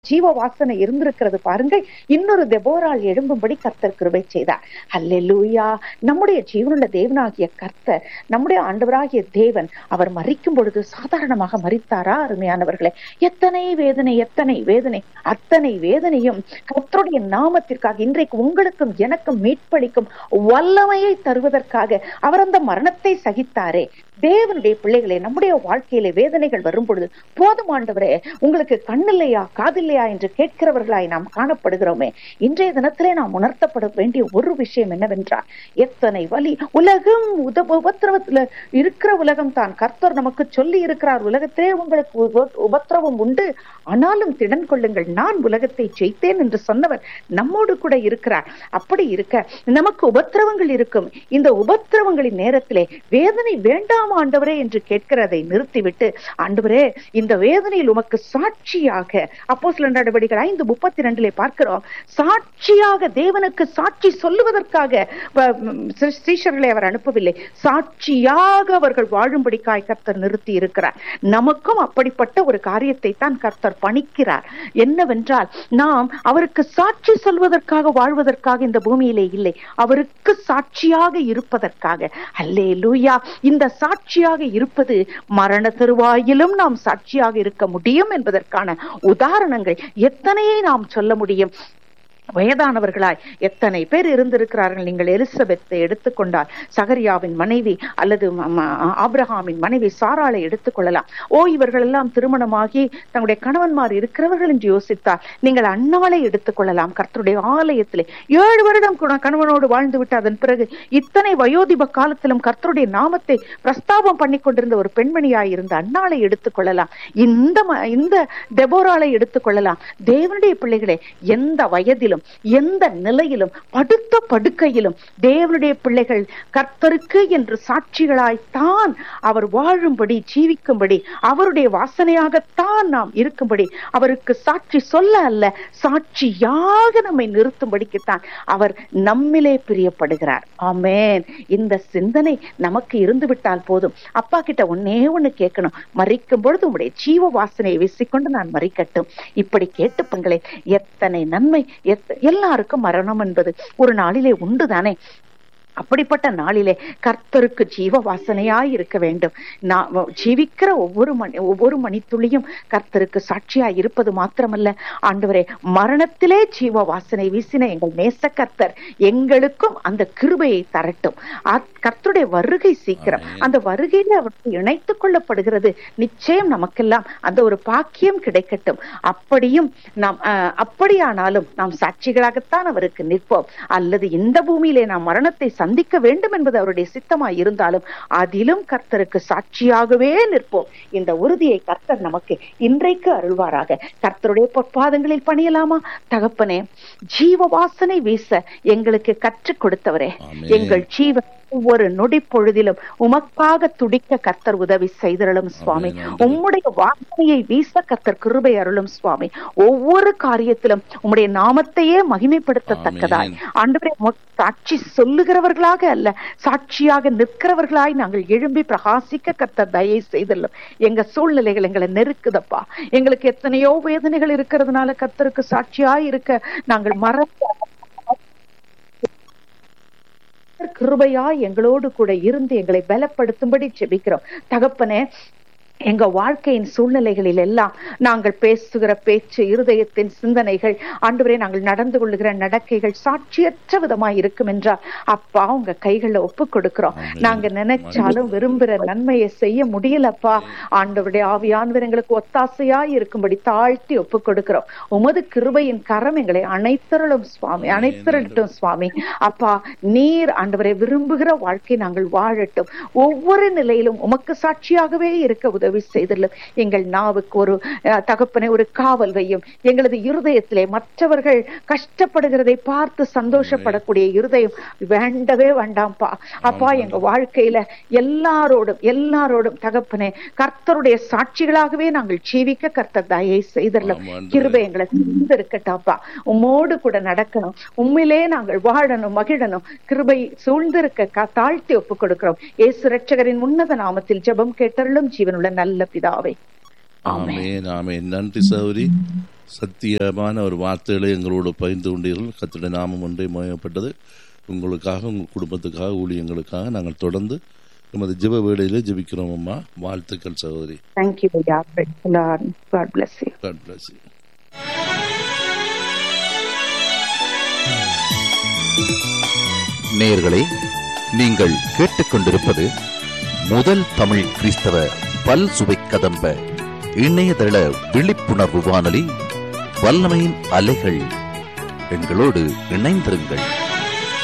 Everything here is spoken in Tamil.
ஜீவ வாசனை இருந்திருக்கிறது பாருங்கள் இன்னொரு தெபோரால் எழும்பும்படி கர்த்தர் கிருபை செய்தார் அல்லேலூயா நம்முடைய ஜீவனுள்ள தேவனாகிய கர்த்தர் நம்முடைய ஆண்டவராகிய தேவன் அவர் மறிக்கும் பொழுது சாதாரணமாக மறித்தாரா அருமையானவர்களே எத்தனை வேதனை எத்தனை வேதனை அத்தனை வேதனையும் கர்த்தருடைய நாமத்திற்காக இன்றைக்கு உங்களுக்கும் எனக்கும் மீட்பளிக்கும் வல்லமையை தருவதற்காக அவர் அந்த மரணத்தை சகித்தாரே தேவனுடைய பிள்ளைகளே நம்முடைய வாழ்க்கையில வேதனைகள் வரும் பொழுது போதும் ஆண்டவரே உங்களுக்கு கண்ணில்லையா காதில்லையா என்று கேட்கிறவர்களாய் நாம் காணப்படுகிறோமே இன்றைய தினத்திலே நாம் உணர்த்தப்பட வேண்டிய ஒரு விஷயம் என்னவென்றால் எத்தனை வலி உலகம் உத உபத்திரவத்துல இருக்கிற உலகம் தான் கர்த்தர் நமக்கு சொல்லி இருக்கிறார் உலகத்திலே உங்களுக்கு உப- உபத்திரவம் உண்டு ஆனாலும் திடன் கொள்ளுங்கள் நான் உலகத்தை ஜெயித்தேன் என்று சொன்னவர் நம்மோடு கூட இருக்கிறார் அப்படி இருக்க நமக்கு உபத்திரவங்கள் இருக்கும் இந்த உபத்திரவங்களின் நேரத்திலே வேதனை வேண்டாம் ஆண்டவரே என்று கேட்கிறதை நிறுத்திவிட்டு ஆண்டவரே இந்த வேதனையில் உமக்கு சாட்சியாக அப்போ சில நடவடிக்கைகள் ஐந்து முப்பத்தி ரெண்டிலே பார்க்கிறோம் சாட்சியாக தேவனுக்கு சாட்சி சொல்லுவதற்காக ப- ம், ஸ்ரீ- ஸ்ரீஷர்களை அவர் அனுப்பவில்லை சாட்சியாக அவர்கள் வாழும்படிக்காய் கர்த்தர் நிறுத்தி இருக்கிறார் நமக்கும் அப்படிப்பட்ட ஒரு காரியத்தை தான் கர்த்தர் பணிக்கிறார் என்னவென்றால் நாம் அவருக்கு சாட்சி சொல்வதற்காக வாழ்வதற்காக இந்த பூமியிலே இல்லை அவருக்கு சாட்சியாக இருப்பதற்காக அல்லே லூயா இந்த சாட்சியாக இருப்பது மரண தருவாயிலும் நாம் சாட்சியாக இருக்க முடியும் என்பதற்கான உதாரணங்கள் எத்தனையை நாம் சொல்ல முடியும் வயதானவர்களாய் எத்தனை பேர் இருந்திருக்கிறார்கள் நீங்கள் எலிசபெத்தை எடுத்துக்கொண்டால் சகரியாவின் மனைவி அல்லது ம- ம- ஆபிரகாமின் மனைவி சாராளை எடுத்துக்கொள்ளலாம் ஓ இவர்கள் எல்லாம் திருமணமாகி தங்களுடைய கணவன்மார் இருக்கிறவர்கள் என்று யோசித்தால் நீங்கள் அன்னாளை எடுத்துக்கொள்ளலாம் கர்த்தருடைய ஆலயத்திலே ஏழு வருடம் கூட கணவனோடு வாழ்ந்து விட்டு அதன் பிறகு இத்தனை வயோதிப காலத்திலும் கர்த்தருடைய நாமத்தை பிரஸ்தாபம் பண்ணி கொண்டிருந்த ஒரு பெண்மணியாய் இருந்த அன்னாளை எடுத்துக்கொள்ளலாம் இந்த ம- இந்த டெபோராளை எடுத்துக்கொள்ளலாம் தேவனுடைய பிள்ளைகளே எந்த வயதிலும் எந்த நிலையிலும் படுத்த படுக்கையிலும் தேவனுடைய பிள்ளைகள் கர்த்தருக்கு என்று சாட்சிகளாய்த்தான் அவர் வாழும்படி ஜீவிக்கும்படி அவருடைய வாசனையாகத்தான் நாம் இருக்கும்படி அவருக்கு சாட்சி சொல்ல அல்ல சாட்சியாக நம்மை நிறுத்தும்படிக்குத்தான் அவர் நம்மிலே பிரியப்படுகிறார் ஆமென் இந்த சிந்தனை நமக்கு இருந்து விட்டால் போதும் அப்பா கிட்ட ஒன்னே ஒண்ணு கேட்கணும் மறிக்கும் பொழுது உங்களுடைய ஜீவ வாசனையை வீசிக்கொண்டு நான் மறிக்கட்டும் இப்படி கேட்டுப்பங்களே எத்தனை நன்மை எத்த- எல்லாருக்கும் மரணம் என்பது ஒரு நாளிலே உண்டுதானே அப்படிப்பட்ட நாளிலே கர்த்தருக்கு ஜீவ வாசனையாய் இருக்க வேண்டும் நான் ஜீவிக்கிற ஒவ்வொரு மணி ஒவ்வொரு மணித்துளியும் கர்த்தருக்கு சாட்சியாய் இருப்பது மாத்திரமல்ல ஆண்டவரே மரணத்திலே ஜீவ வாசனை வீசின எங்கள் நேச கர்த்தர் எங்களுக்கும் அந்த கிருபையை தரட்டும் ஆ- கர்த்தருடைய வருகை சீக்கிரம் ஆமென். அந்த வருகையில அவருக்கு இணைத்துக் கொள்ளப்படுகிறது நிச்சயம் நமக்கெல்லாம் அந்த ஒரு பாக்கியம் கிடைக்கட்டும் அப்படியும் நாம் அஹ், அப்படியானாலும் நாம் சாட்சிகளாகத்தான் அவருக்கு நிற்போம் அல்லது இந்த பூமியிலே நாம் மரணத்தை சந்திக்க வேண்டும் என்பது அவருடைய சித்தமாய் இருந்தாலும் அதிலும் கர்த்தருக்கு சாட்சியாகவே நிற்போம் இந்த உறுதியை கர்த்தர் நமக்கு இன்றைக்கு அருள்வாராக கர்த்தருடைய பொற்பாதங்களில் பணியலாமா தகப்பனே ஜீவ வாசனை வீச எங்களுக்கு கற்றுக் கொடுத்தவரே ஆமென். எங்கள் ஜீவன் ஒவ்வொரு நொடி பொழுதிலும் உமக்காக துடிக்க கர்த்தர் உதவி செய்தருளும் சுவாமி ஆமென், ஆண்டவரே. உம்முடைய வார்த்தையை வீச கர்த்தர் கிருபை அருளும் சுவாமி ஒவ்வொரு காரியத்திலும் உம்முடைய நாமத்தையே மகிமைப்படுத்தத்தக்கதாய் ஆமென். ஆண்டவரே உமக்கு சாட்சி சொல்லுகிறவர்களாக அல்ல சாட்சியாக நிற்கிறவர்களாய் நாங்கள் எழும்பி பிரகாசிக்க கர்த்தர் தயை செய்தல்லும் எங்க சூழ்நிலைகள் எங்களை நெருக்குதப்பா எங்களுக்கு எத்தனையோ வேதனைகள் இருக்கிறதுனால கர்த்தருக்கு சாட்சியாய் இருக்க நாங்கள் மறந்து கிருபையா எங்களோடு கூட இருந்து எங்களை பலப்படுத்தும்படி ஜெபிக்கிறோம் தகப்பனே எங்க வாழ்க்கையின் சூழ்நிலைகளில் எல்லாம் நாங்கள் பேசுகிற பேச்சு இருதயத்தின் சிந்தனைகள் ஆண்டவரே நாங்கள் நடந்து கொள்ளுகிற நடக்கைகள் சாட்சியற்ற விதமாய் இருக்கும் என்றால் அப்பா உங்க கைகள்ல ஒப்பு கொடுக்கிறோம் ஆமென். நாங்க நினைச்சாலும் விரும்புகிற நன்மையை செய்ய முடியலப்பா ஆண்டவருடைய ஆவியானவர் எங்களுக்கு ஒத்தாசையாய் இருக்கும்படி தாழ்த்தி ஒப்பு கொடுக்கிறோம் உமது கிருபையின் கரம் எங்களை அனைத்தருளும் சுவாமி ஆமென். அனைத்தருளட்டும் சுவாமி அப்பா நீர் ஆண்டவரை விரும்புகிற வாழ்க்கை நாங்கள் வாழட்டும் ஒவ்வொரு நிலையிலும் உமக்கு சாட்சியாகவே இருக்க உதவி செய்துள்ளோம் எங்கள் நாவுக்கு ஒரு அஹ், தகப்பனை ஒரு காவல் வையும் எங்களது இருதயத்திலே மற்றவர்கள் கஷ்டப்படுகிறதை பார்த்து சந்தோஷப்படக்கூடிய இருதயம் வேண்டவே வேண்டாம்ப்பா அப்பா எங்க வாழ்க்கையில எல்லாரோடும் எல்லாரோடும் தகப்பனே கர்த்தருடைய சாட்சிகளாகவே நாங்கள் ஜீவிக்க கர்த்தர் தயை செய்தரலாம் ஆமாம், ஆண்டவரே. கிருபை எங்களை சூழ்ந்திருக்கட்டாப்பா உம்மோடு கூட நடக்கணும் உண்மையிலே நாங்கள் வாழணும் மகிழணும் கிருபை சூழ்ந்திருக்க க- தாழ்த்தி ஒப்புக் கொடுக்கிறோம் ஏசு ரட்சகரின் உன்னத நாமத்தில் ஜெபம் கேட்டருளும் ஜீவனுள்ள நல்ல பிதாவே ஆமென் ஆமென் ஆமென் நன்றி சௌரி சத்தியமான ஒரு வார்த்தைகளை எங்களோடு பகிர்ந்து கொண்டீர்கள் கத்துடைய நாமம் ஒன்றே மயப்பட்டது உங்களுக்காக உங்கள் குடும்பத்துக்காக ஊழியங்களுக்காக நாங்கள் தொடர்ந்து எமது ஜெப வேளையிலே ஜெபிக்கிறோம் அம்மா வாழ்த்துக்கள் சகோதரி தேங்க்யூ ஐயா God bless you God bless you. நேயர்களே நீங்கள் கேட்டுக்கொண்டிருப்பது முதல் தமிழ் கிறிஸ்தவ பல் சுவை கதம்ப இணையதள விழிப்புணர்வு வானொலி வல்லமையின் அலைகள் எங்களோடு இணைந்திருங்கள்